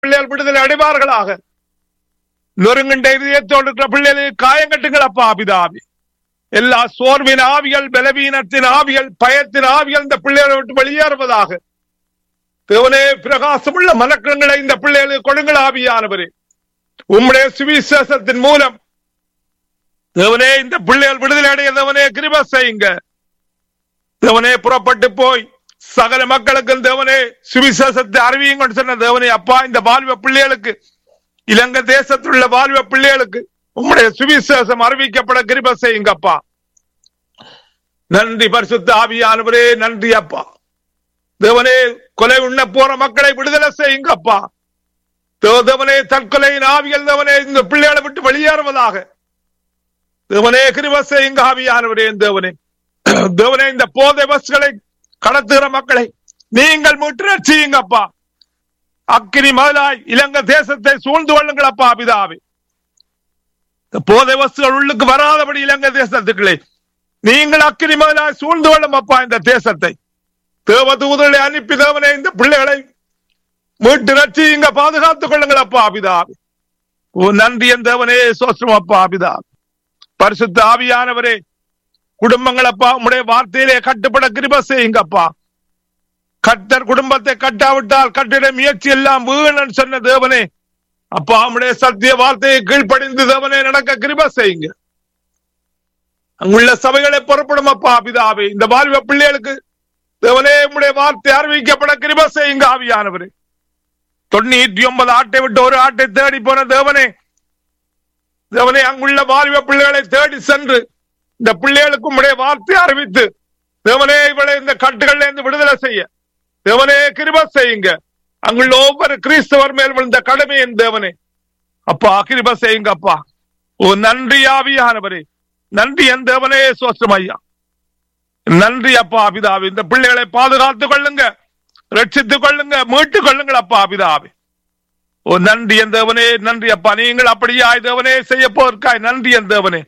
பிள்ளைகள் விடுதலை அடைவார்களாக நொறுங்குண்ட இதயத்தோடு இருக்கிற பிள்ளைகளுக்கு காயம் கட்டுங்களப்பா பிதாவே எல்லா சோர்வின் ஆவிகள் பலவீனத்தின் ஆவிகள் பயத்தின் ஆவிகள் இந்த பிள்ளைகளை விட்டு வெளியேறுவதாக தேவனே பிரகாசமுள்ள மலக்கங்களை இந்த பிள்ளைகளுக்கு கொடுங்கள் ஆவியானவரே உம்முடைய சுவிசேஷத்தின் மூலம் தேவனே இந்த பிள்ளைகள் விடுதலை அடைய தேவனே கிருப செய்யுங்க தேவனே புறப்பட்டு போய் சகல மக்களுக்கும் தேவனே சுவிசேஷத்தை அறிவியுங்கன்னு சொன்ன தேவனே அப்பா இந்த வாழ்வ பிள்ளைகளுக்கு இலங்கை தேசத்தில் உள்ள வாழ்வ பிள்ளைகளுக்கு உம்முடைய சுவிசேஷம் அறிவிக்கப்பட கிருப செய்யுங்கப்பா நன்றி பரிசுத்த ஆவியானவரே நன்றி அப்பா தேவனே கொலை உண்ண போற மக்களை விடுதலை செய்யுங்கப்பா தே- தேவனே தற்கொலையின் ஆவிகள் தேவனே இந்த பிள்ளைகளை விட்டு வெளியேறுவதாக தேவனே கிருப செய்யுங்க ஆவியானவரே தேவனே தேவனே இந்த போதை பஸ்களை கடத்துகிற மக்களை நீங்கள் மீட்டு ரட்சியுங்கப்பா அக்கினி முதலாய் இலங்கை தேசத்தை சூழ்ந்து கொள்ளுங்களப்பா பிதாவே இந்த போதை வஸ்துகள் உள்ளுக்கு வராதபடி இலங்கை தேசத்துக்களே நீங்கள் அக்கினி முதலாய் சூழ்ந்து கொள்ளும் அப்பா இந்த தேசத்தை தேவதூதர்களை அனுப்பி தேவனே இந்த பிள்ளைகளை மீட்டு ரட்சியுங்க பாதுகாத்துக் கொள்ளுங்களப்பா பிதாவே ஓ நன்றி என் தேவனே சோஸ்ரம் அப்பா பிதாவே பரிசுத்த ஆவியானவரே குடும்பங்கள் அப்பா உம்முடைய வார்த்தையிலே கட்டுப்பட கிருப செய்யுங்கப்பா கட்டர் குடும்பத்தை கட்டாவிட்டால் கட்டிட முயற்சி எல்லாம் வீணன் சொன்ன தேவனே அப்பா உம்முடைய சத்திய வார்த்தையை கீழ்ப்படிந்து தேவனே நடக்க கிருப செய்யுங்க அங்குள்ள சபைகளை புறப்படும் அப்பா பிதாவே இந்த வாழ்வ பிள்ளைகளுக்கு தேவனே உம்முடைய வார்த்தை அறிவிக்கப்பட கிருப செய்யுங்க ஆவியானவரே தொண்ணூற்றி ஒன்பது ஆட்டை விட்டு ஒரு ஆட்டை தேடி போன தேவனே தேவனே அங்குள்ள வாலிப பிள்ளைகளை தேடி சென்று இந்த பிள்ளைகளுக்கு உம்முடைய வார்த்தை அறிவித்து தேவனே இவளை இந்த கட்டுகள்ல இருந்து விடுதலை செய்ய தேவனே கிருப செய்யுங்க அங்குள்ள ஒவ்வொரு கிறிஸ்தவர் மேல் விழுந்த கடமை என் தேவனே அப்பா கிருப செய்யுங்க அப்பா ஓ நன்றி ஆவியானவரே நன்றி என் தேவனே சோஸ்டம் ஐயா நன்றி அப்பா அபிதாவி இந்த பிள்ளைகளை பாதுகாத்துக் கொள்ளுங்க ரட்சித்துக் கொள்ளுங்க மீட்டுக் கொள்ளுங்கள் அப்பா அபிதாவி ஓ நன்றி என் தேவனே நன்றி அப்பா நீங்கள் அப்படியாய் தேவனே செய்ய போர்க்காய் நன்றி என் தேவனே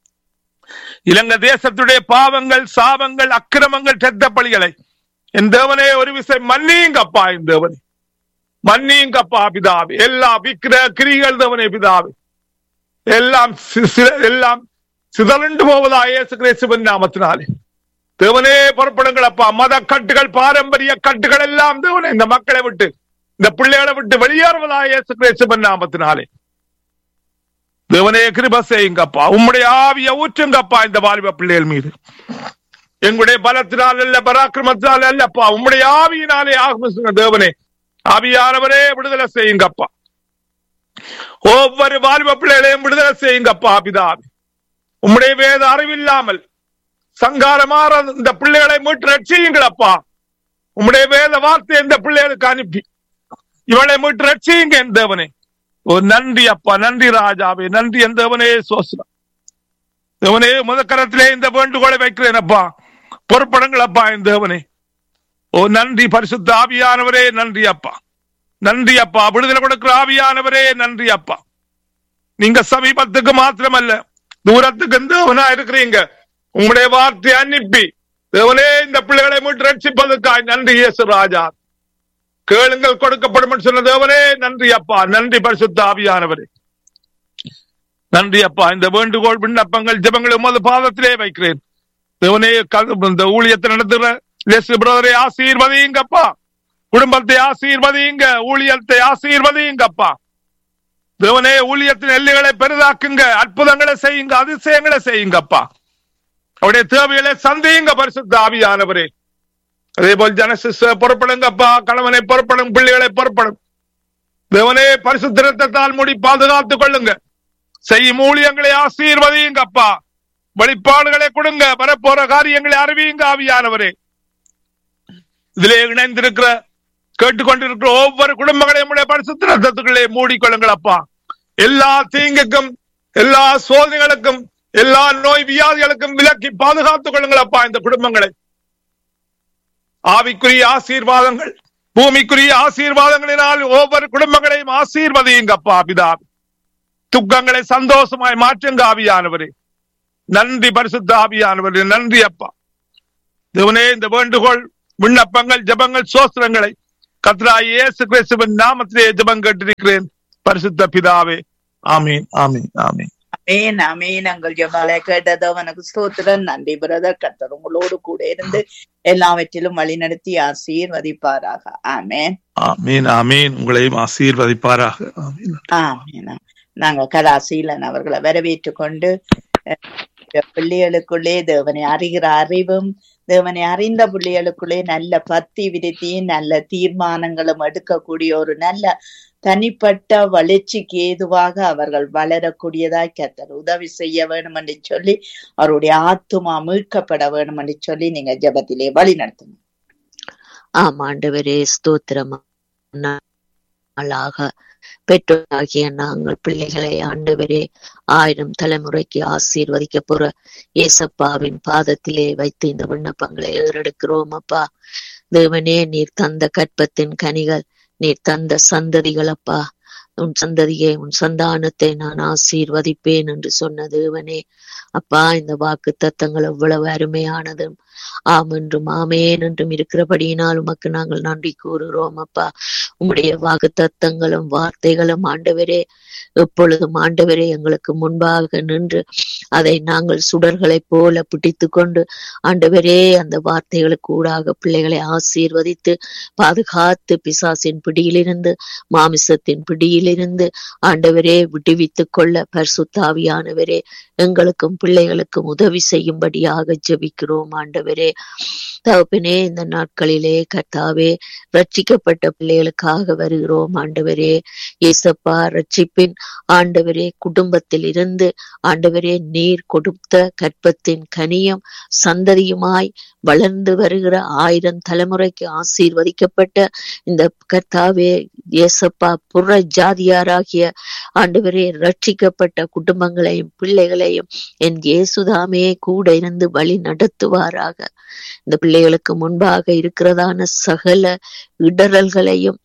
இலங்கை தேசத்துடைய பாவங்கள் சாபங்கள் அக்கிரமங்கள் செத்த பலிகளை என் தேவனே ஒரு விசை மன்னியுங்கப்பா என் தேவனே மன்னியுங்கப்பா பிதாவே எல்லா விக்கிர கிரிகள் தேவனே பிதாவே எல்லாம் சி- சி- எல்லாம் சிதறண்டு போவதா இயேசு கிறிஸ்துவின் நாமத்தினாலே தேவனே புறப்படுங்கள் அப்பா மத கட்டுகள் பாரம்பரிய கட்டுகள் எல்லாம் தேவனே இந்த மக்களை விட்டு இந்த பிள்ளைகளை விட்டு வெளியேறுவதா இயேசு கிறிஸ்துவின் நாமத்தினாலே தேவனே கிருப செய்யுங்கப்பா உம்முடைய ஆவிய ஊற்றுங்கப்பா இந்த வாலிப பிள்ளைகள் மீது எங்களுடைய பலத்தினால் அல்ல பராக்கிரமத்தினால் அல்லப்பா உம்முடைய ஆவியினாலே ஆகும் தேவனே ஆவியானவரே விடுதலை செய்யுங்கப்பா ஒவ்வொரு வாலிப பிள்ளைகளையும் விடுதலை செய்யுங்கப்பா பிதாவே உம்முடைய வேத அறிவில்லாமல் சங்காரமாற இந்த பிள்ளைகளை மீட்டு ரட்சியுங்களப்பா உம்முடைய வேத வார்த்தை இந்த பிள்ளைகளுக்கு அனுப்பி இவளை மீட்டு ரட்சியுங்க என் தேவனே ஓ நன்றி அப்பா நன்றி ராஜாவே நன்றி என் தேவனே சோசனம் தேவனே முதக்கரத்திலே இந்த வேண்டுகோளை வைக்கிறேன் அப்பா பொறுப்படுங்கள் அப்பா என் தேவனே ஓ நன்றி பரிசுத்த ஆவியானவரே நன்றி அப்பா நன்றி அப்பா விடுதலை கொடுக்கிற ஆவியானவரே நன்றி அப்பா நீங்க சமீபத்துக்கு மாத்திரமல்ல தூரத்துக்கு தேவனா இருக்கிறீங்க உங்களுடைய வார்த்தை அனுப்பி தேவனே இந்த பிள்ளைகளை மீட்டு ரட்சிப்பதற்காய் நன்றி இயேசு ராஜா கேளுங்கள் கொடுக்கப்படும் என்று சொன்ன தேவனே நன்றி அப்பா நன்றி பரிசுத்த ஆவியானவரே நன்றி அப்பா இந்த வேண்டுகோள் விண்ணப்பங்கள் ஜெபங்கள் உமது பாதத்திலே வைக்கிறேன் தேவனே க- இந்த ஊழியத்தை நடத்துகிற லெஸ் பிரதரை ஆசீர்வதியுங்கப்பா குடும்பத்தை ஆசீர்வதியுங்க ஊழியத்தை ஆசீர்வதியுங்கப்பா தேவனே ஊழியத்தின் எல்லைகளை பெரிதாக்குங்க அற்புதங்களை செய்யுங்க அதிசயங்களை செய்யுங்கப்பா அவருடைய தேவைகளை சந்தியுங்க பரிசுத்த ஆவியானவரே அதே போல் ஜனசிஸ் புறப்படுங்கப்பா கணவனை புறப்படும் பிள்ளைகளை புறப்படும் தேவனே பரிசுத்த இரத்தத்தால் மூடி பாதுகாத்துக் கொள்ளுங்க செய்யும் ஊழியங்களை ஆசீர்வதியுங்கப்பா வெளிப்பாடுகளை கொடுங்க வரப்போற காரியங்களை அறிவியுங்க ஆவியானவரே இதிலே இணைந்திருக்கிற கேட்டுக்கொண்டிருக்கிற ஒவ்வொரு குடும்பங்களையும் உடைய பரிசுத்த ரத்தத்துக்களே மூடிக்கொள்ளுங்கள் அப்பா எல்லா தீங்குக்கும் எல்லா சோதனைகளுக்கும் எல்லா நோய் வியாதிகளுக்கும் விலக்கி பாதுகாத்துக் கொள்ளுங்கள் அப்பா இந்த குடும்பங்களை ஆவிக்குரிய ஆசீர்வாதங்கள் பூமிக்குரிய ஆசீர்வாதங்களினால் ஒவ்வொரு குடும்பங்களையும் ஆசீர்வதியுங்கப்பா பிதா துக்கங்களை சந்தோஷமாய் மாற்றுங்க ஆவியானவரே நன்றி பரிசுத்த ஆவியானவரே நன்றி அப்பா தேவனே இந்த வேண்டுகோள் விண்ணப்பங்கள் ஜெபங்கள் சோஸ்திரங்களை கத்ராய் இயேசு கிறிஸ்துவின் நாமத்திலே ஜெபம் கேட்டிருக்கிறேன் பரிசுத்த பிதாவே ஆமீன் ஆமீன் ஆமீன் அமேன் அமேன் உங்கள் ஜெபங்களை கேட்டதோ உனக்கு ஸ்தோத்திரம் நன்றி பிரதர் கர்த்தர் உங்களோடு கூட இருந்து எல்லாவற்றிலும் வழி நடத்தி ஆசீர்வதிப்பாராக ஆமேன் ஆமீன் ஆமீன் உங்களையும் ஆசீர்வதிப்பாராக ஆமீன் ஆமேன் நாங்க கலாசீலன் அவர்களை வரவேற்றுக் கொண்டு அஹ், பிள்ளைகளுக்குள்ளே தேவனை அறிகிற அறிவும் தேவனை அறிந்த பிள்ளைகளுக்குள்ளே நல்ல பக்தி விருத்தியும் நல்ல தீர்மானங்களும் எடுக்கக்கூடிய ஒரு நல்ல தனிப்பட்ட வளர்ச்சிக்கு ஏதுவாக அவர்கள் வளரக்கூடியதாய் கத்தர் உதவி செய்ய வேண்டும் என்று சொல்லி அவருடைய ஆத்துமா மீட்கப்பட வேண்டும் என்று சொல்லி நீங்க ஜெபத்திலே வழி நடத்தணும் ஆம் ஆண்டவரே ஸ்தோத்திரம் நாளாக பெற்றோராகிய நாங்கள் பிள்ளைகளை ஆண்டவரே ஆயிரம் தலைமுறைக்கு ஆசீர்வதிக்க போற ஏசப்பாவின் பாதத்திலே வைத்து இந்த விண்ணப்பங்களை ஏறெடுக்கிறோம் அப்பா தேவனே நீர் தந்த கற்பத்தின் கனிகள் நீர் தந்த சந்ததிகள் அப்பா உன் சந்ததியை உன் சந்தானத்தை நான் ஆசீர்வதிப்பேன் என்று சொன்ன தேவனே அப்பா இந்த வாக்கு தத்தங்கள் எவ்வளவு அருமையானதும் ஆம் என்றும் ஆமேன் என்றும் இருக்கிறபடியினால் உமக்கு நாங்கள் நன்றி கூறுகிறோம் அப்பா உம்முடைய வாக்கு தத்தங்களும் வார்த்தைகளும் ஆண்டவரே எப்பொழுதும் ஆண்டவரே எங்களுக்கு முன்பாக நின்று அதை நாங்கள் சுடர்களைப் போல பிடித்து கொண்டு ஆண்டவரே அந்த வார்த்தைகளுக்கு ஊடாக பிள்ளைகளை ஆசீர்வதித்து பாதுகாத்து பிசாசின் பிடியிலிருந்து மாமிசத்தின் பிடியிலிருந்து ஆண்டவரே விடுவித்துக் கொள்ள பரிசுத்தாவியானவரே எங்களுக்கும் பிள்ளைகளுக்கும் உதவி செய்யும்படியாக ஜெபிக்கிறோம் ஆண்டவரே தகப்பனே இந்த நாட்களிலே கர்த்தாவே ரட்சிக்கப்பட்ட பிள்ளைகளுக்காக வருகிறோம் ஆண்டவரே ஏசப்பா ரட்சிப்பின் ஆண்டவரே குடும்பத்தில் இருந்து ஆண்டவரே நீர் கொடுத்த கற்பத்தின் கனியும் சந்ததியுமாய் வளர்ந்து வருகிற ஆயிரம் தலைமுறைக்கு ஆசீர்வதிக்கப்பட்ட இந்த கர்த்தாவே ஏசப்பா புற ஜாதியாராகிய ஆண்டவரே ரட்சிக்கப்பட்ட குடும்பங்களையும் பிள்ளைகளையும் என் இயேசுதாமே கூட இருந்து வழி நடத்துவாராக இந்த பிள்ளைகளுக்கு முன்பாக இருக்கிறதான சகல இடரல்களையும்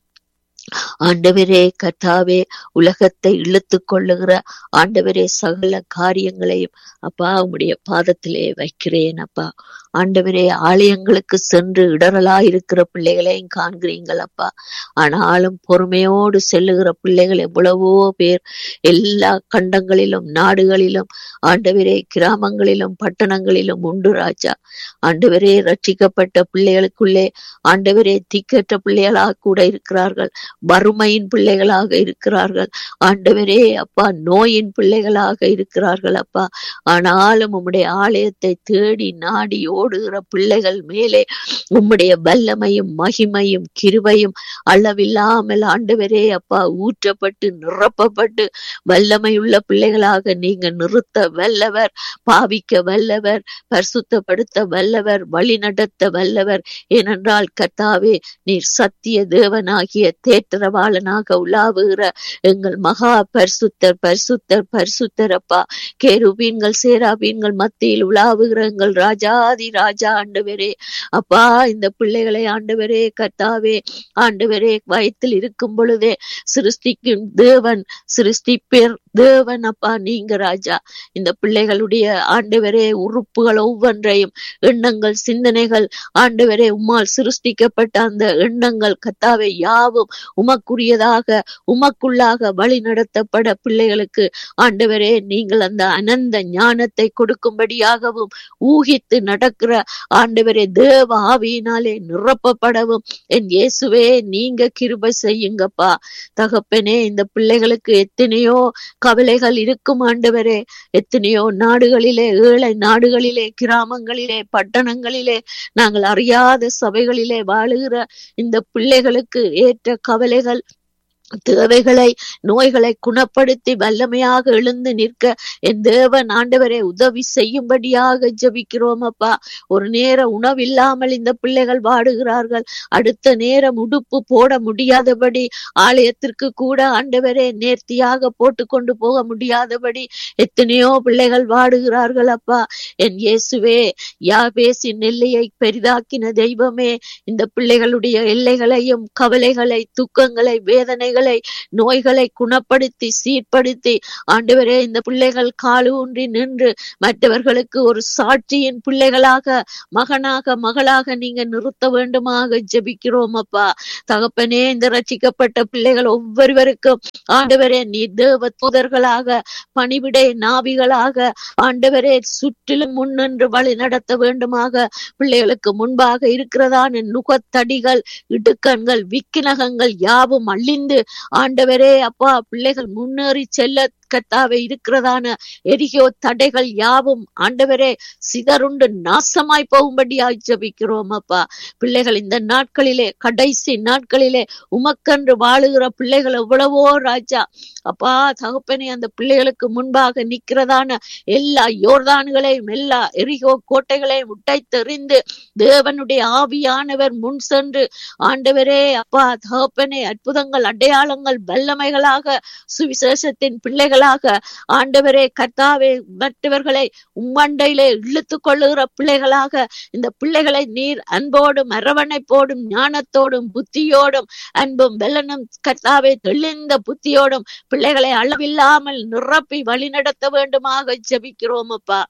ஆண்டவரே கர்த்தாவே உலகத்தை இழுத்து கொள்ளுகிற ஆண்டவரே சகல காரியங்களையும் அப்பா உம்முடைய பாதத்திலே வைக்கிறேன் அப்பா ஆண்டவரே ஆலயங்களுக்கு சென்று இடரலாய் இருக்கிற பிள்ளைகளையும் காண்கிறீங்கள் அப்பா ஆனாலும் பொறுமையோடு செல்லுகிற பிள்ளைகள் எவ்வளவோ பேர் எல்லா கண்டங்களிலும் நாடுகளிலும் ஆண்டவரே கிராமங்களிலும் பட்டணங்களிலும் உண்டு ராஜா ஆண்டவரே ரட்சிக்கப்பட்ட பிள்ளைகளுக்குள்ளே ஆண்டவரே திக்கற்ற பிள்ளைகளாக கூட இருக்கிறார்கள் வறுமையின் பிள்ளைகளாக இருக்கிறார்கள் ஆண்டவரே அப்பா நோயின் பிள்ளைகளாக இருக்கிறார்கள் அப்பா ஆனாலும் உம்முடைய ஆலயத்தை தேடி நாடி ஓடுகிற பிள்ளைகள் மேலே உம்முடைய வல்லமையும் மகிமையும் கிருபையும் அளவில்லாமல் ஆண்டவரே அப்பா ஊற்றப்பட்டு நிரப்பப்பட்டு வல்லமையுள்ள பிள்ளைகளாக நீங்க நிறுத்த வல்லவர் பாவிக்க வல்லவர் பரிசுத்தப்படுத்த வல்லவர் வழி நடத்த வல்லவர் ஏனென்றால் கர்த்தாவே நீர் சத்திய தேவனாகிய தேற்றரவாளனாக உலாவுகிற எங்கள் மகா பரிசுத்தர் பரிசுத்தர் பரிசுத்தர் அப்பா கேருபீன்கள் சேராபீன்கள் மத்தியில் உலாவுகிற எங்கள் ராஜாதி ராஜா ஆண்டவரே அப்பா இந்த பிள்ளைகளை ஆண்டவரே கர்த்தாவே ஆண்டவரே வயத்தில் இருக்கும் பொழுதே சிருஷ்டிக்கும் தேவன் சிருஷ்டிப்பேர் தேவன் அப்பா நீங்க ராஜா இந்த பிள்ளைகளுடைய ஆண்டவரே உறுப்புகள் ஒவ்வொன்றையும் எண்ணங்கள் சிந்தனைகள் ஆண்டவரே உம்மால் சிருஷ்டிக்கப்பட்ட அந்த எண்ணங்கள் கத்தாவை யாவும் உமக்குரியதாக உமக்குள்ளாக வழி நடத்தப்பட பிள்ளைகளுக்கு ஆண்டவரே நீங்கள் அந்த அனந்த ஞானத்தை கொடுக்கும்படியாகவும் ஊகித்து நடக்கிற ஆண்டவரே தேவ ஆவியினாலே நிரப்பப்படவும் என் இயேசுவே நீங்க கிருபை செய்யுங்கப்பா தகப்பனே இந்த பிள்ளைகளுக்கு எத்தனையோ கவலைகள் இருக்கும் ஆண்டவரே எத்தனையோ நாடுகளிலே ஏழை நாடுகளிலே கிராமங்களிலே பட்டணங்களிலே நாங்கள் அறியாத சபைகளிலே வாழுகிற இந்த பிள்ளைகளுக்கு ஏற்ற கவலைகள் தேவைகளை நோய்களை குணப்படுத்தி வல்லமையாக எழுந்து நிற்க என் தேவன் ஆண்டவரை உதவி செய்யும்படியாக ஜெபிக்கிறோம் அப்பா ஒரு நேர உணவில்லாமல் இந்த பிள்ளைகள் வாடுகிறார்கள் அடுத்த நேரம் உடுப்பு போட முடியாதபடி ஆலயத்திற்கு கூட ஆண்டவரே நேர்த்தியாக போட்டு கொண்டு போக முடியாதபடி எத்தனையோ பிள்ளைகள் வாடுகிறார்கள் அப்பா என் இயேசுவே யாபேசின் எல்லையை பெரிதாக்கின தெய்வமே இந்த பிள்ளைகளுடைய எல்லைகளையும் கவலைகளை துக்கங்களை வேதனைகளை வியாதிகளை நோய்களை குணப்படுத்தி சீர்படுத்தி ஆண்டவரே இந்த பிள்ளைகள் காலு ஊன்றி நின்று மற்றவர்களுக்கு ஒரு சாட்சியின் பிள்ளைகளாக மகனாக மகளாக நீங்க நிறுத்த வேண்டுமாக ஜெபிக்கிறோம் அப்பா தகப்பனே இந்த ரட்சிக்கப்பட்ட பிள்ளைகள் ஒவ்வொருவருக்கும் ஆண்டவரே நீ தேவ தூதர்களாக பணிவிடை நாவிகளாக ஆண்டவரே சுற்றிலும் முன்னின்று வழி நடத்த வேண்டுமாக பிள்ளைகளுக்கு முன்பாக இருக்கிறதான நுகத்தடிகள் இடுக்கண்கள் விக்கினகங்கள் யாவும் அழிந்து ஆண்டவரே அப்பா பிள்ளைகள் முன்னேறி செல்ல கத்தாவே இருக்கிறதான எரிகோ தடைகள் யாவும் ஆண்டவரே சிதறுண்டு நாசமாய் போகும்படியாய் ஜபிக்கிறோம் அப்பா பிள்ளைகள் இந்த நாட்களிலே கடைசி நாட்களிலே உமக்கன்று வாழுகிற பிள்ளைகள் எவ்வளவோ ராஜா அப்பா தகப்பனே அந்த பிள்ளைகளுக்கு முன்பாக நிக்கிறதான எல்லா யோர்தான்களையும் எல்லா எரிகோ கோட்டைகளையும் உடைத்தெறிந்து தேவனுடைய ஆவியானவர் முன் சென்று ஆண்டவரே அப்பா தகப்பனே அற்புதங்கள் அடையாளங்கள் வல்லமைகளாக சுவிசேஷத்தின் பிள்ளைகளாக ஆண்டவரே கர்த்தாவே மற்றவர்களை உம்மண்டையிலே இழுத்து கொள்ளுகிற பிள்ளைகளாக இந்த பிள்ளைகளை நீர் அன்போடும் அரவணைப்போடும் ஞானத்தோடும் புத்தியோடும் அன்பும் வெள்ளனும் கர்த்தாவே தெளிந்த புத்தியோடும் பிள்ளைகளை அளவில்லாமல் நிரப்பி வழிநடத்த வேண்டுமாக ஜெபிக்கிறோம் அப்பா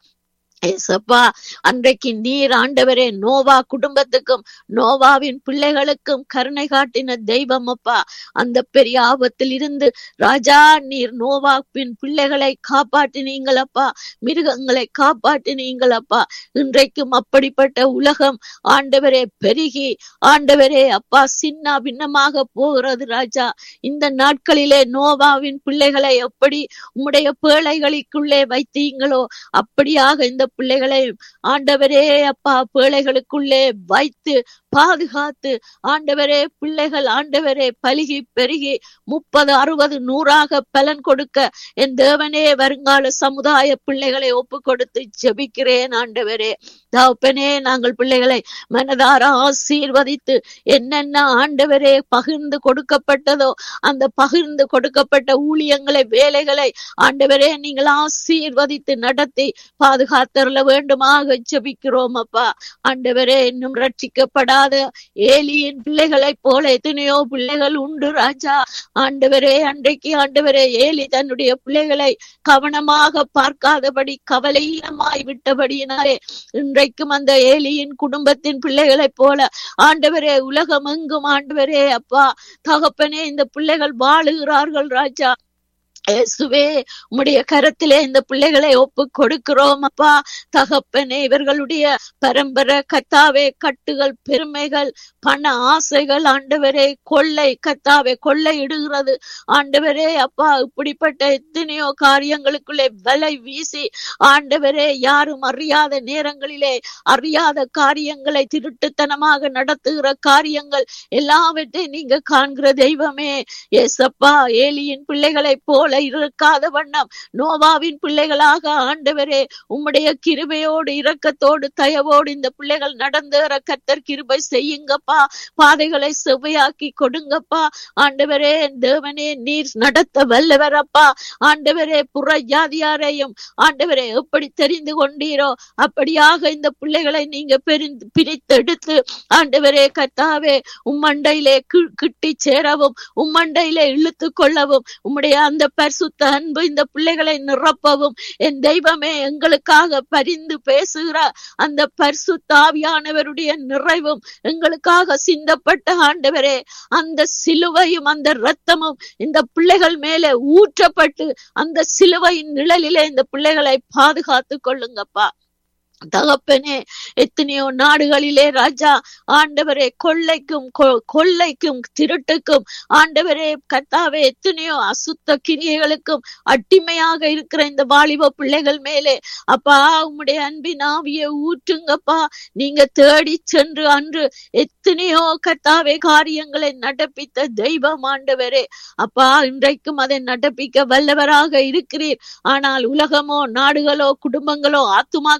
ஏசப்பா அன்றைக்கு நீர் ஆண்டவரே நோவா குடும்பத்துக்கும் நோவாவின் பிள்ளைகளுக்கும் கருணை காட்டின தெய்வம் அப்பா அந்த பெரிய ஆபத்தில் இருந்து ராஜா நீர் நோவாவின் பிள்ளைகளை காப்பாற்றினீங்களப்பா மிருகங்களை காப்பாற்றினீங்களப்பா இன்றைக்கும் அப்படிப்பட்ட உலகம் ஆண்டவரே பெருகி ஆண்டவரே அப்பா சின்ன பின்னமாக போகிறது ராஜா இந்த நாட்களிலே நோவாவின் பிள்ளைகளை எப்படி உம்முடைய பேழைகளுக்குள்ளே வைத்தீங்களோ அப்படியாக இந்த பிள்ளைகளை ஆண்டவரே அப்பா பிள்ளைகளுக்குள்ளே வைத்து பாதுகாத்து ஆண்டவரே பிள்ளைகள் ஆண்டவரே பலுகி பெருகி முப்பது அறுபது நூறாக பலன் கொடுக்க என் தேவனே வருங்கால சமுதாய பிள்ளைகளை ஒப்பு கொடுத்து ஜெபிக்கிறேன் ஆண்டவரே தகப்பனே நாங்கள் பிள்ளைகளை மனதார ஆசீர்வதித்து என்னென்ன ஆண்டவரே பகிர்ந்து கொடுக்கப்பட்டதோ அந்த பகிர்ந்து கொடுக்கப்பட்ட ஊழியங்களை வேலைகளை ஆண்டவரே நீங்கள் ஆசீர்வதித்து நடத்தி பாதுகாத்தருள வேண்டுமாக ஜெபிக்கிறோம் அப்பா ஆண்டவரே இன்னும் ரட்சிக்கப்படாத ஏலியின் பிள்ளைகளைப் போல எத்தனையோ பிள்ளைகள் உண்டு ராஜா ஆண்டவரே அன்றைக்கு ஆண்டவரே ஏலி தன்னுடைய பிள்ளைகளை கவனமாக பார்க்காதபடி கவலையீனமாய் விட்டபடியினாலே இன்றைக்கும் அந்த ஏலியின் குடும்பத்தின் பிள்ளைகளைப் போல ஆண்டவரே உலகம் எங்கும் ஆண்டவரே அப்பா தகப்பனே இந்த பிள்ளைகள் வாழுகிறார்கள் ராஜா இயேசுவே உம்முடைய கரத்திலே இந்த பிள்ளைகளை ஒப்பு கொடுக்கிறோம் அப்பா தகப்பனே இவர்களுடைய பரம்பரை கத்தாவே கட்டுகள் பெருமைகள் பண ஆசைகள் ஆண்டவரே கொள்ளை கத்தாவே கொள்ளை இடுகிறது ஆண்டவரே அப்பா இப்படிப்பட்ட எத்தனையோ காரியங்களுக்குள்ளே வலை வீசி ஆண்டவரே யாரும் அறியாத நேரங்களிலே அறியாத காரியங்களை திருட்டுத்தனமாக நடத்துகிற காரியங்கள் எல்லாவற்றையும் நீங்க காண்கிற தெய்வமே ஏசப்பா ஏலியின் பிள்ளைகளைப் போல இருக்காத வண்ணம் நோவாவின் பிள்ளைகளாக ஆண்டவரே உம்முடைய கிருபையோடு இரக்கத்தோடு தயவோடு இந்த பிள்ளைகள் நடந்துகிற கத்தர் கிருபை செய்யுங்கப்பா பாதைகளை செவ்வையாக்கி கொடுங்கப்பா ஆண்டவரே தேவனே நீர் நடத்த வல்லவரப்பா ஆண்டவரே புற ஜாதியாரையும் ஆண்டவரே எப்படி தெரிந்து கொண்டீரோ அப்படியாக இந்த பிள்ளைகளை நீங்க பெரிந்து பிரித்தெடுத்து ஆண்டவரே கத்தாவே உம்மண்டையிலே கி- கிட்டி சேரவும் உம்மண்டையிலே இழுத்து கொள்ளவும் உம்முடைய அந்த பரிசுத்த அன்பு இந்த பிள்ளைகளை நிரப்பவும் என் தெய்வமே எங்களுக்காக பரிந்து பேசுகிற அந்த பரிசுத்தாவியானவருடைய நிறைவும் எங்களுக்காக சிந்தப்பட்ட ஆண்டவரே அந்த சிலுவையும் அந்த இரத்தமும் இந்த பிள்ளைகள் மேலே ஊற்றப்பட்டு அந்த சிலுவையின் நிழலிலே இந்த பிள்ளைகளை பாதுகாத்து கொள்ளுங்கப்பா தகப்பனே எத்தனையோ நாடுகளிலே ராஜா ஆண்டவரே கொள்ளைக்கும் கொ- கொள்ளைக்கும் திருட்டுக்கும் ஆண்டவரே கர்த்தாவே எத்தனையோ அசுத்த கிரியைகளுக்கும் அடிமையாக இருக்கிற இந்த வாலிப பிள்ளைகள் மேலே அப்பா உம்முடைய அன்பின் ஆவியை ஊற்றுங்கப்பா நீங்க தேடி சென்று அன்று எத்தனையோ கர்த்தாவே காரியங்களை நடப்பித்த தெய்வம் ஆண்டவரே அப்பா இன்றைக்கும் அதை நடப்பிக்க வல்லவராக இருக்கிறீர் ஆனால் உலகமோ நாடுகளோ குடும்பங்களோ ஆத்துமாக்களோ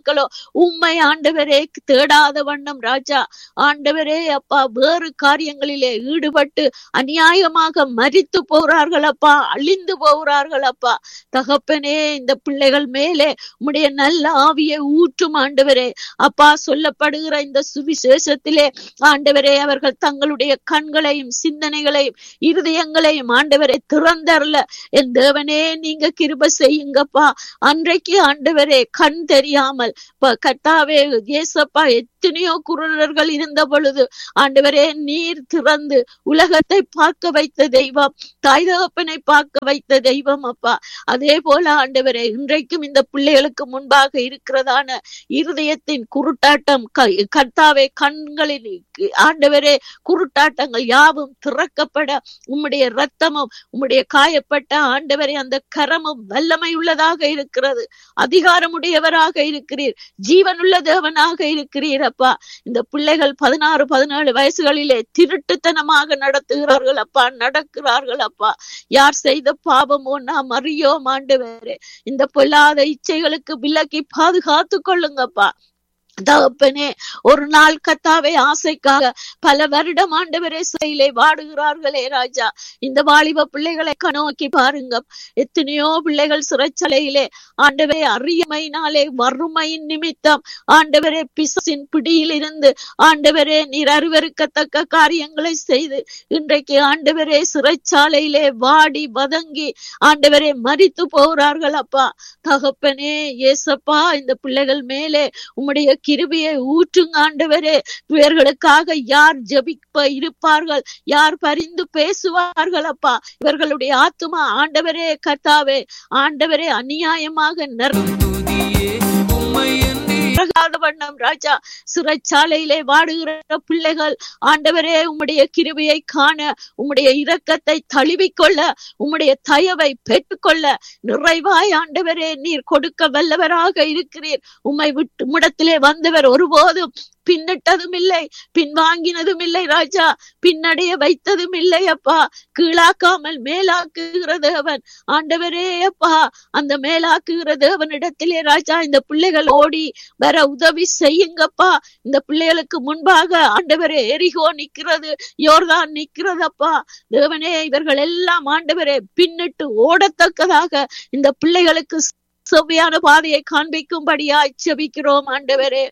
உம்மை ஆண்டவரே தேடாத வண்ணம் ராஜா ஆண்டவரே அப்பா வேறு காரியங்களிலே ஈடுபட்டு அநியாயமாக மரித்து போகிறார்கள் அப்பா அழிந்து போகிறார்கள் அப்பா தகப்பனே இந்த பிள்ளைகள் மேலே உம்முடைய நல்ல ஆவியை ஊற்றும் ஆண்டவரே அப்பா சொல்லப்படுகிற இந்த சுவிசேஷத்திலே ஆண்டவரே அவர்கள் தங்களுடைய கண்களையும் சிந்தனைகளையும் இருதயங்களையும் ஆண்டவரை திறந்தரல என் தேவனே நீங்க கிருப செய்யுங்கப்பா அன்றைக்கு ஆண்டவரே கண் தெரியாமல் ப- கர்த்தாவே ஏசப்பா எத்தனையோ குருடர்கள் இருந்த பொழுது ஆண்டவரே நீர் திறந்து உலகத்தை பார்க்க வைத்த தெய்வம் தாய் தகப்பனை பார்க்க வைத்த தெய்வம் அப்பா அதே போல ஆண்டவரே இன்றைக்கும் இந்த பிள்ளைகளுக்கு முன்பாக இருக்கிறதான இருதயத்தின் குருட்டாட்டம் க- கர்த்தாவே கண்களில் ஆண்டவரே குருட்டாட்டங்கள் யாவும் திறக்கப்பட உம்முடைய ரத்தமும் உம்முடைய காயப்பட்ட ஆண்டவரே அந்த கரமும் வல்லமை உள்ளதாக இருக்கிறது அதிகாரமுடையவராக இருக்கிறீர் ஜீவனுள்ள தேவனாக இருக்கிறீர் அப்பா இந்த பிள்ளைகள் பதினாறு பதினேழு வயசுகளிலே திருட்டுத்தனமாக நடத்துகிறார்கள் அப்பா நடக்கிறார்கள் அப்பா யார் செய்த பாவமோ நாம் அறியோம் ஆண்டவரே இந்த பொல்லாத இச்சைகளுக்கு விலக்கி பாதுகாத்து கொள்ளுங்கப்பா தகப்பனே ஒரு நாள் கத்தாவே ஆசைக்காக பல வருடம் ஆண்டவரே சிறையிலே வாடுகிறார்களே ராஜா இந்த வாலிப பிள்ளைகளை கனோக்கி பாருங்க எத்தனையோ பிள்ளைகள் சிறைச்சலையிலே ஆண்டவரே அறியமையினாலே வறுமையின் நிமித்தம் ஆண்டவரே பிசின் பிடியில் இருந்து ஆண்டவரே நீர் அருவருக்கத்தக்க காரியங்களை செய்து இன்றைக்கு ஆண்டவரே சிறைச்சாலையிலே வாடி வதங்கி ஆண்டவரே மரித்து போகிறார்கள் அப்பா தகப்பனே ஏசப்பா இந்த பிள்ளைகள் மேலே உம்முடைய கிருபையை ஊற்றுங்க ஆண்டவரே இவர்களுக்காக யார் ஜெபிப்ப இருப்பார்கள் யார் பரிந்து பேசுவார்கள் அப்பா இவர்களுடைய ஆத்துமா ஆண்டவரே கர்த்தாவே ஆண்டவரே அநியாயமாக நிற துதியே உம்மை எண்ணி பிரகாத வண்ணம் ராஜா சிறைச்சாலையிலே வாடுகிற பிள்ளைகள் ஆண்டவரே உம்முடைய கிருபையை காண உம்முடைய இரக்கத்தை தழுவிக்கொள்ள உம்முடைய தயவை பெற்றுக்கொள்ள நிறைவாய் ஆண்டவரே நீர் கொடுக்க வல்லவராக இருக்கிறீர் உம்மை விட்டு உம்மிடத்திலே வந்தவர் ஒருபோதும் பின்னிட்டதும் இல்லை பின்வாங்கினதும் இல்லை ராஜா பின்னடைய வைத்ததும் இல்லை அப்பா கீழாக்காமல் மேலாக்குகிற தேவன் ஆண்டவரே அப்பா அந்த மேலாக்குகிற தேவனிடத்திலே ராஜா இந்த பிள்ளைகள் ஓடி வர உதவி செய்யுங்கப்பா இந்த பிள்ளைகளுக்கு முன்பாக ஆண்டவரே எரிகோ நிக்கிறது யோர்தான் நிக்கிறதப்பா தேவனே இவர்கள் எல்லாம் ஆண்டவரே பின்னிட்டு ஓடத்தக்கதாக இந்த பிள்ளைகளுக்கு செவ்வையான பாதையை காண்பிக்கும்படியா செபிக்கிறோம் ஆண்டவரே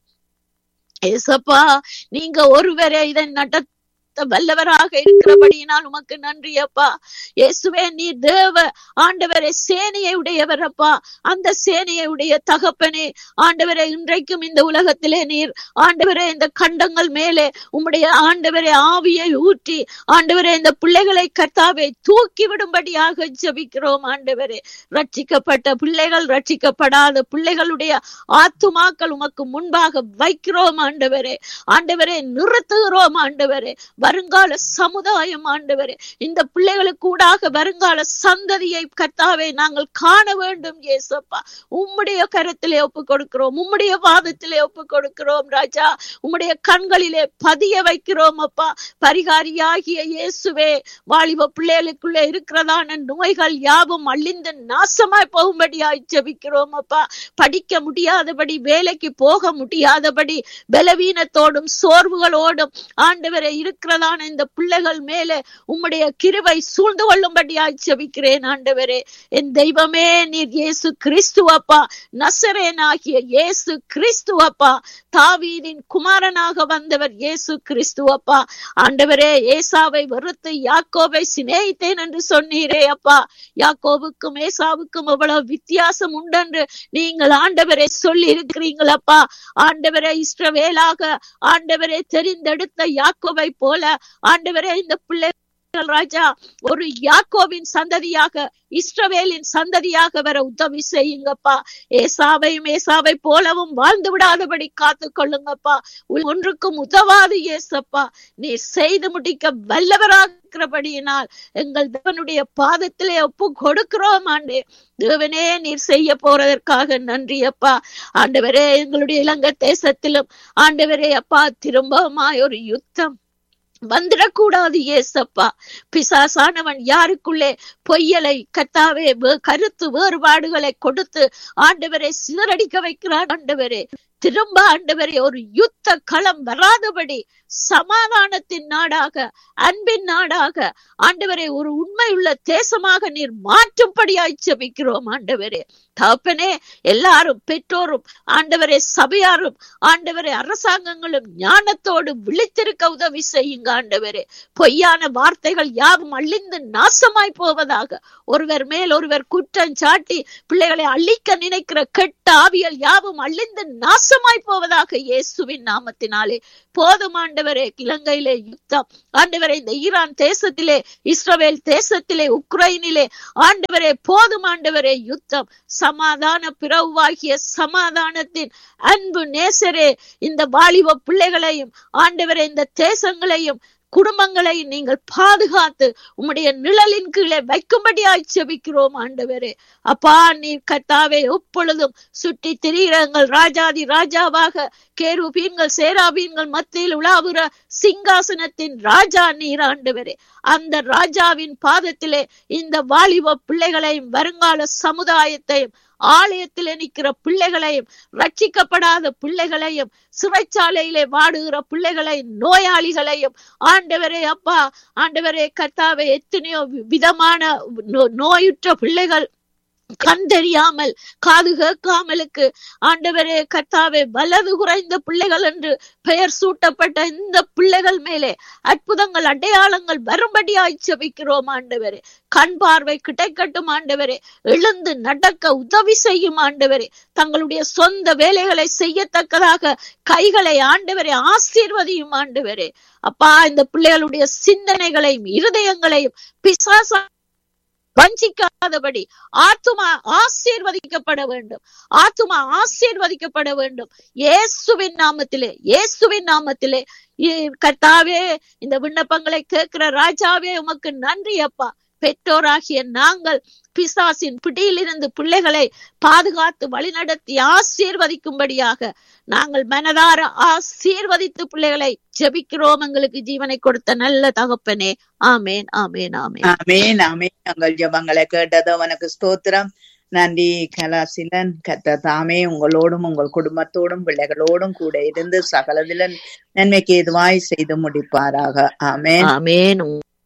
ஏசப்பா நீங்க ஒருவரே இதை நடத்த வல்லவராக இருக்கிறபடியினால் உமக்கு நன்றி அப்பா இயேசுவே நீ தேவ ஆண்டவரே சேனையை உடையவர் அப்பா அந்த சேனையை உடைய தகப்பனே ஆண்டவரே இன்றைக்கும் இந்த உலகத்திலே நீர் ஆண்டவரே இந்த கண்டங்கள் மேலே உம்முடைய ஆண்டவரே ஆவியை ஊற்றி ஆண்டவரே இந்த பிள்ளைகளை கர்த்தாவே தூக்கி விடும்படியாக ஜெபிக்கிறோம் ஆண்டவரே ரட்சிக்கப்பட்ட பிள்ளைகள் ரட்சிக்கப்படாத பிள்ளைகளுடைய ஆத்துமாக்கள் உமக்கு முன்பாக வைக்கிறோம் ஆண்டவரே ஆண்டவரே நிறுத்துகிறோம் ஆண்டவரே வருங்கால சமுதாயம் ஆண்டவரே இந்த பிள்ளைகளுக்கு கூடாக வருங்கால சந்ததியை கர்த்தாவே நாங்கள் காண வேண்டும் ஏசப்பா உம்முடைய கரத்திலே ஒப்பு கொடுக்கிறோம் உம்முடைய பாதத்திலே ஒப்பு கொடுக்கிறோம் ராஜா உம்முடைய கண்களிலே பதிய வைக்கிறோம் அப்பா பரிகாரியாகிய இயேசுவே வாலிப பிள்ளைகளுக்குள்ளே இருக்கிறதான நோய்கள் யாவும் அழிந்து நாசமாய் போகும்படியாய் ஜெபிக்கிறோம் அப்பா படிக்க முடியாதபடி வேலைக்கு போக முடியாதபடி பலவீனத்தோடும் சோர்வுகளோடும் ஆண்டவரை இருக்கிறதான இந்த பிள்ளைகள் மேலே உம்முடைய கிருபை சூழ்ந்து கொள்ளும்படியாய் ஜெபிக்கிறேன் ஆண்டவரே என் தெய்வமே நீர் இயேசு கிறிஸ்துவப்பா நசரேனாகிய இயேசு கிறிஸ்துவப்பா தாவீதின் குமாரனாக வந்தவர் இயேசு கிறிஸ்துவப்பா ஆண்டவரே ஏசாவை வெறுத்து யாக்கோவை சிநேகித்தேன் என்று சொன்னீரே அப்பா யாக்கோவுக்கும் ஏசாவுக்கும் எவ்வளவு வித்தியாசம் உண்டென்று நீங்கள் ஆண்டவரை சொல்லி இருக்கிறீங்களப்பா ஆண்டவரை இஸ்ரவேலாக ஆண்டவரை தெரிந்தெடுத்த யாக்கோவை போல ஆண்டவரே இந்த பிள்ளை ராஜா ஒரு யாக்கோவின் சந்ததியாக இஸ்ரவேலின் சந்ததியாக வர உதவி செய்யுங்கப்பா ஏசாவையும் ஏசாவை போலவும் வாழ்ந்து விடாதபடி காத்து கொள்ளுங்கப்பா ஒன்றுக்கும் உதவாது ஏசப்பா நீ செய்து முடிக்க வல்லவராகிறபடியினால் எங்கள் தேவனுடைய பாதத்திலே ஒப்பு கொடுக்கிறோம் ஆண்டே தேவனே நீர் செய்ய போறதற்காக நன்றி அப்பா ஆண்டவரே எங்களுடைய இலங்கை தேசத்திலும் ஆண்டவரே அப்பா திரும்பவுமாய் ஒரு யுத்தம் வந்துடக்கூடாது ஏசப்பா பிசாசானவன் யாருக்குள்ளே பொய்யலை கத்தாவே வே- கருத்து வேறுபாடுகளை கொடுத்து ஆண்டவரை சிதறடிக்க வைக்கிறான் ஆண்டவரே திரும்ப ஆண்டவரே ஒரு யுத்த களம் வராதபடி சமாதானத்தின் நாடாக அன்பின் நாடாக ஆண்டவரே ஒரு உண்மையுள்ள தேசமாக நீர் மாற்றும்படியாய் செபிக்கிறோம் ஆண்டவரே தகப்பனே எல்லாரும் பெற்றோரும் ஆண்டவரே சபையாரும் ஆண்டவரே அரசாங்கங்களும் ஞானத்தோடு விழித்திருக்க உதவி செய்யுங்க ஆண்டவரே பொய்யான வார்த்தைகள் யாவும் அழிந்து நாசமாய் போவதாக ஒருவர் மேல் ஒருவர் குற்றம் சாட்டி பிள்ளைகளை அழிக்க நினைக்கிற கெட்ட ஆவியல் யாவும் அழிந்து நாசமாய் போவதாக இயேசுவின் நாமத்தினாலே போதும் ஆண்டவரே இலங்கையிலே யுத்தம் ஆண்டவரே இந்த ஈரான் தேசத்திலே இஸ்ரவேல் தேசத்திலே உக்ரைனிலே ஆண்டவரே போதும் ஆண்டவரே யுத்தம் சமாதான பிறவாகிய சமாதானத்தின் அன்பு நேசரே இந்த வாலிப பிள்ளைகளையும் ஆண்டவரே இந்த தேசங்களையும் குடும்பங்களை நீங்கள் பாதுகாத்து உம்முடைய நிழலின் கீழே வைக்கும்படியாய் செபிக்கிறோம் ஆண்டவரே அப்பா நீர் கத்தாவே எப்பொழுதும் சுற்றி திரிகிறங்கள் ராஜாதி ராஜாவாக கேருபீன்கள் சேராபீன்கள் மத்தியில் உலாவுற சிங்காசனத்தின் ராஜா நீர் ஆண்டவரே அந்த ராஜாவின் பாதத்திலே இந்த வாலிப பிள்ளைகளையும் வருங்கால சமுதாயத்தையும் ஆலயத்தில் நிற்கிற பிள்ளைகளையும் ரட்சிக்கப்படாத பிள்ளைகளையும் சிறைச்சாலையிலே வாடுகிற பிள்ளைகளையும் நோயாளிகளையும் ஆண்டவரே அப்பா ஆண்டவரே கர்த்தாவே எத்தனையோ விதமான நோ- நோயுற்ற பிள்ளைகள் கண் தெரியாமல் காது கேட்காமலுக்கு ஆண்டவரே கர்த்தாவே வலது குறைந்த பிள்ளைகள் என்று பெயர் சூட்டப்பட்ட இந்த பிள்ளைகள் மேலே அற்புதங்கள் அடையாளங்கள் வரும்படியாய் செபிக்கிறோம் ஆண்டவரே கண் பார்வை கிடைக்கட்டும் ஆண்டவரே எழுந்து நடக்க உதவி செய்யும் ஆண்டவரே தங்களுடைய சொந்த வேலைகளை செய்யத்தக்கதாக கைகளை ஆண்டவரே ஆசீர்வதியும் ஆண்டவரே அப்பா இந்த பிள்ளைகளுடைய சிந்தனைகளையும் இருதயங்களையும் பிசாச வஞ்சிக்காதபடி ஆத்துமா ஆசீர்வதிக்கப்பட வேண்டும் ஆத்துமா ஆசீர்வதிக்கப்பட வேண்டும் இயேசுவின் நாமத்திலே இயேசுவின் நாமத்திலே இ- கர்த்தாவே இந்த விண்ணப்பங்களை கேட்கிற ராஜாவே உமக்கு நன்றி அப்பா பெற்றோராகிய நாங்கள் பிசாசின் பிடியிலிருந்து பிள்ளைகளை பாதுகாத்து வழிநடத்தி ஆசீர்வதிக்கும்படியாக நாங்கள் மனதார ஆசீர்வதித்து பிள்ளைகளை ஜெபிக்கிறோம் எங்களுக்கு ஜீவனை கொடுத்த நல்ல தகப்பனே ஆமேன் ஆமேன் ஆமேன் ஆமென் ஆமென் உங்கள் ஜெபங்களை கேட்டது அவனுக்கு ஸ்தோத்திரம் நன்றி கலாசிலன் கத்த தாமே உங்களோடும் உங்கள் குடும்பத்தோடும் பிள்ளைகளோடும் கூட இருந்து சகலதில நன்மைக்கு எதுவாய் செய்து முடிப்பாராக ஆமென் ஆமேன்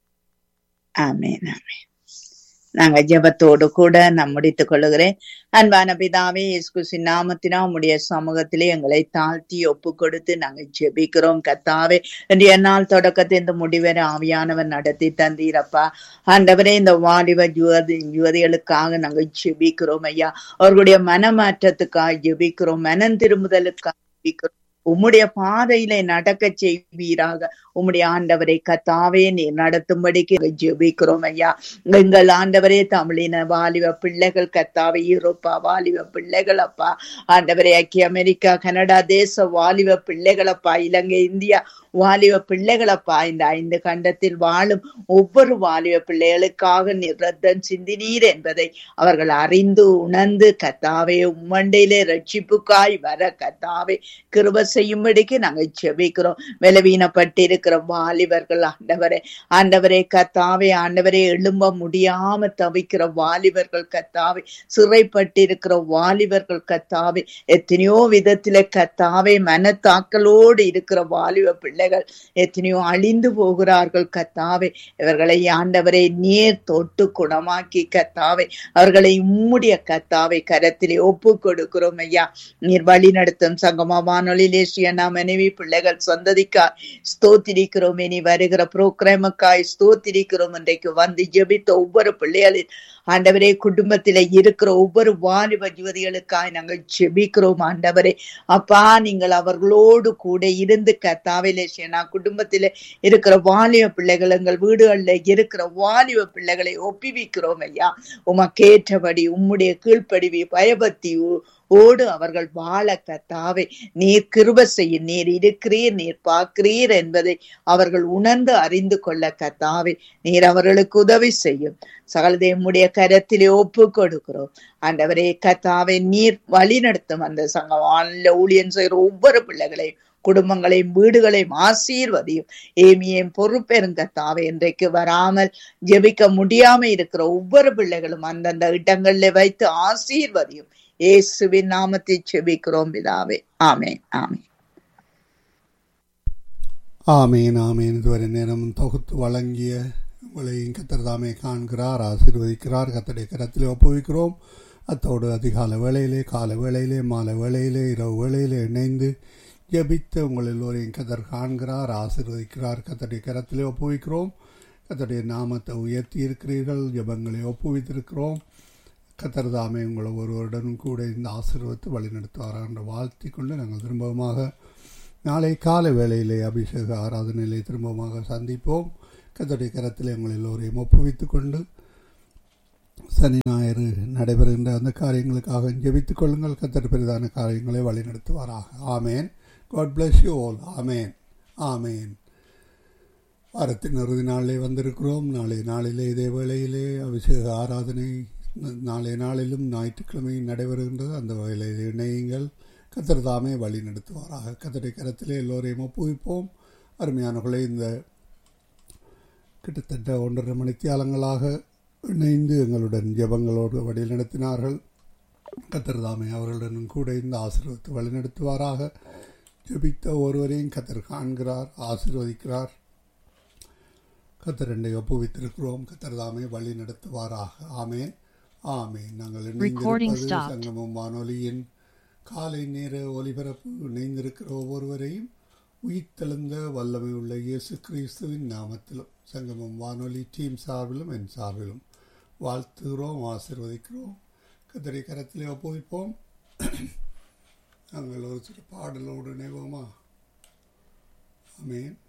ஆமென் ஆமென் நாங்க ஜெபத்தோடு கூட நான் முடித்துக் கொள்ளுகிறேன் அன்பான பிதாவே இயேசு நாமத்தினா உம்முடைய சமூகத்திலே எங்களை தாழ்த்தி ஒப்பு கொடுத்து நாங்க ஜெபிக்கிறோம் கத்தாவே இன்றைய நாள் தொடக்கத்தை இந்த முடிவரை ஆவியானவர் நடத்தி தந்தீரப்பா ஆண்டவரே இந்த வாலிப யுவதி யுவதிகளுக்காக நாங்க ஜெபிக்கிறோம் ஐயா அவர்களுடைய மனமாற்றத்துக்காக ஜெபிக்கிறோம் மனம் திரும்புதலுக்காக ஜெபிக்கிறோம் உம்முடைய பாதையிலே நடக்க செய்வீராக உம்முடைய ஆண்டவரை கத்தாவே நீ நடத்தும்படிக்கு நாங்க ஜெபிக்கிறோம் ஐயா எங்கள் ஆண்டவரே தமிழின வாலிப பிள்ளைகள் கத்தாவே யூரோப்பா வாலிப பிள்ளைகள் அப்பா ஆண்டவரே ஐக்கிய அமெரிக்கா கனடா தேச வாலிப பிள்ளைகளப்பா இலங்கை இந்தியா வாலிப பிள்ளைகளப்பா இந்த ஐந்து கண்டத்தில் வாழும் ஒவ்வொரு வாலிப பிள்ளைகளுக்காக நீர் ரத்தம் சிந்தினீர் என்பதை அவர்கள் அறிந்து உணர்ந்து கத்தாவே உம்மண்டையிலே ரட்சிப்புக்காய் வர கத்தாவே கிருப செய்யும்படிக்கு நாங்கள் செபிக்கிறோம் பலவீனப்பட்டிருக்கிற வாலிபர்கள் ஆண்டவரே ஆண்டவரே கத்தாவே ஆண்டவரே எழும்ப முடியாம தவிக்கிற வாலிபர்கள் கத்தாவே சிறைப்பட்டிருக்கிற வாலிபர்கள் கத்தாவே எத்தனையோ விதத்தில கத்தாவே மனத்தாக்கலோடு இருக்கிற வாலிப பிள்ளைகள் எத்தனையோ அழிந்து போகிறார்கள் கத்தாவே இவர்களை ஆண்டவரை நீர் தொட்டு குணமாக்கி கத்தாவே அவர்களை உம்முடைய கத்தாவை கரத்திலே ஒப்பு கொடுக்கிறோம் ஐயா நீர் வழி நடத்தும் சங்கமா வானொலியிலே ஸ்ரீயண்ணா மனைவி பிள்ளைகள் சந்ததிக்கா ஸ்தோத்திரிக்கிறோம் இனி வருகிற புரோகிராமுக்காய் ஸ்தோத்திரிக்கிறோம் இன்றைக்கு வந்து ஜெபித்த ஒவ்வொரு பிள்ளைகளின் ஆண்டவரே குடும்பத்தில இருக்கிற ஒவ்வொரு வாலிப யுவதிகளுக்காய் நாங்கள் ஜெபிக்கிறோம் ஆண்டவரே அப்பா நீங்கள் அவர்களோடு கூட இருந்து கத்தாவிலே சேனா குடும்பத்தில இருக்கிற வாலிப பிள்ளைகள் எங்கள் வீடுகளில் இருக்கிற வாலிப பிள்ளைகளை ஒப்புவிக்கிறோம் ஐயா உமக்கேற்றபடி உம்முடைய கீழ்ப்படிவி பயபக்தி ஓடு அவர்கள் வாழ கத்தாவே நீர் கிருப செய்யும் நீர் இருக்கிறீர் நீர் பார்க்கிறீர் என்பதை அவர்கள் உணர்ந்து அறிந்து கொள்ள கத்தாவே நீர் அவர்களுக்கு உதவி செய்யும் சகலதேமுடைய கரத்திலே ஒப்பு கொடுக்கிறோம் ஆண்டவரே கத்தாவே நீர் வழி நடத்தும் அந்த சங்கம் ஆன்ல ஊழியன் செய்கிற ஒவ்வொரு பிள்ளைகளையும் குடும்பங்களையும் வீடுகளையும் ஆசீர்வதியும் ஏமியும் பொறுப்பெருங்கத்தாவே இன்றைக்கு வராமல் ஜெபிக்க முடியாம இருக்கிற ஒவ்வொரு பிள்ளைகளும் அந்தந்த இடங்கள்ல வைத்து ஆசீர்வதியும் இயேசுவின் நாமத்தை செபிக்கிறோம் பிதாவே ஆமென் ஆமென் ஆமேன் ஆமேன் இதுவரை நேரம் தொகுத்து வழங்கிய உங்களையும் கத்தர் தாமே காண்கிறார் ஆசீர்வதிக்கிறார் கத்தடைய கரத்திலே ஒப்புவிக்கிறோம் அத்தோடு அதிகால வேளையிலே கால வேளையிலே மாலை வேளையிலே இரவு வேளையிலே இணைந்து ஜெபித்த உங்கள் எல்லோரையும் கத்தர் காண்கிறார் ஆசீர்வதிக்கிறார் கத்தடைய கரத்திலே ஒப்புவிக்கிறோம் கத்தடைய நாமத்தை உயர்த்தி இருக்கிறீர்கள் ஜெபங்களை ஒப்புவித்திருக்கிறோம் கத்தர் தாமே உங்களை ஒருவருடனும் கூட இந்த ஆசீர்வத்தை வழிநடத்துவாராக என்று வாழ்த்தி கொண்டு நாங்கள் திரும்பமாக நாளை காலை வேளையிலே அபிஷேக ஆராதனையிலே திரும்பமாக சந்திப்போம் கத்தடைய கரத்தில் உங்கள் எல்லோரையும் ஒப்புவித்துக் கொண்டு சனி ஞாயிறு நடைபெறுகின்ற அந்த காரியங்களுக்காக ஜெபித்துக் கொள்ளுங்கள் கத்தர் பெரிதான காரியங்களை வழிநடத்துவாராக amen God bless you all amen amen வாரத்தின் இறுதி நாளிலே வந்திருக்கிறோம் நாளைய நாளிலே இதே வேளையிலே அபிஷேக ஆராதனை நாளைய நாளிலும் ஞாயிற்றுக்கிழமை நடைபெறுகின்றது அந்த வகையில் இணையுங்கள் கத்தர் தாமே வழி நடத்துவாராக கத்தரை கரத்திலே எல்லோரையும் ஒப்புவிப்போம் அருமையானவர்களே இந்த கிட்டத்தட்ட ஒன்றரை மணித்தியாலங்களாக இணைந்து எங்களுடன் ஜெபங்களோடு வழி நடத்தினார்கள் கத்தர் தாமே அவர்களுடன் கூட இந்த ஆசீர்வத்தை வழிநடத்துவாராக ஜெபித்த ஒருவரையும் கத்தர் காண்கிறார் ஆசீர்வதிக்கிறார் கத்தரண்டை ஒப்புவித்திருக்கிறோம் கத்தர் தாமே வழி நடத்துவாராக ஆமேன் ஆமேன் நாங்கள் Recording இணைந்திருப்பது stopped. சங்கமம் வானொலியின் காலை நேர ஒலிபரப்பு இணைந்திருக்கிற ஒவ்வொருவரையும் உயிர்த்தெழுந்த வல்லமை உள்ள இயேசு கிறிஸ்துவின் நாமத்திலும் சங்கமம் வானொலி டீம் சார்பிலும் என் சார்பிலும் வாழ்த்துகிறோம் ஆசீர்வதிக்கிறோம் கத்தரை கரத்திலே ஒப்புவிப்போம் நாங்கள் ஒரு சில பாடலோடு இணைவோமா ஆமேன்